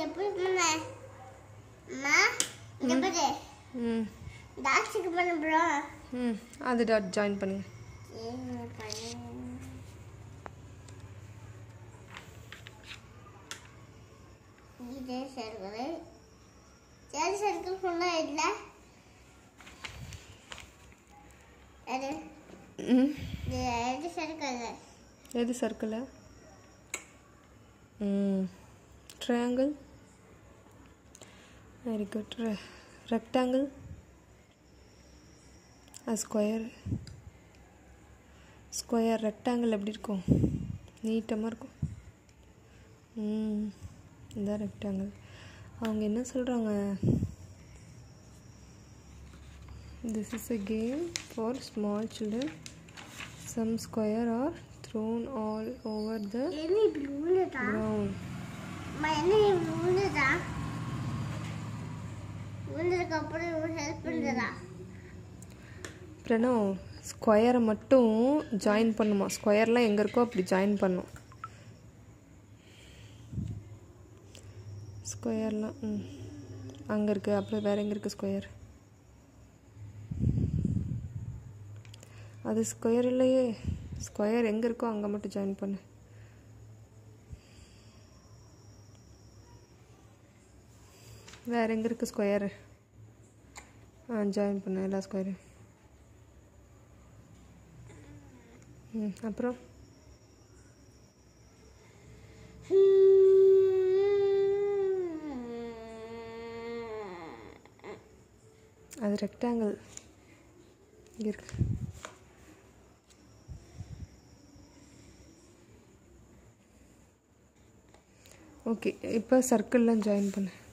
எப்படி பண்ண அம்மா இங்க பாரு ம் டாக்ஸுக்கு பண்ண ப்ரோ ம் அது டாட் ஜாயின் பண்ணுங்க இதே சர்க்கரை சரி சர்க்கிள் ஃபுல்லாக இல்லை அது ம் இது எது சர்க்கிள் எது சர்க்கிளா ம் triangle very good rectangle square square rectangle எப்படி இருக்கும் நீட்டமாக இருக்கும் ம் இதான் ரெக்டாங்கிள் அவங்க என்ன சொல்கிறாங்க this is a game for small children some square are thrown all over the என்ன இப்படி உழுதா ground அம்மா என்ன இப்படி உழுதா உழுந்ததுக்கு அப்புறம் இவன் ஹெல்ப் பண்ணுறதா பிரணவ் ஸ்கொயரை மட்டும் ஜாயின் பண்ணுமா ஸ்கொயர்லாம் எங்கே இருக்கோ அப்படி ஜாயின் பண்ணும் ஸ்கொயர்லாம் ம் அங்கே இருக்குது அப்புறம் வேறு எங்கே இருக்குது ஸ்கொயர் அது ஸ்கொயர் இல்லையே ஸ்கொயர் எங்கே இருக்கோ அங்கே மட்டும் ஜாயின் பண்ணு வேறு எங்கே இருக்குது ஸ்கொயரு ஆ ஜாயின் பண்ணு எல்லா ஸ்கொயரு ம் அப்புறம் அது ரெக்டாங்கிள் இங்கே இருக்கு ஓகே இப்போ சர்க்கிள்லாம் ஜாயின் பண்ணு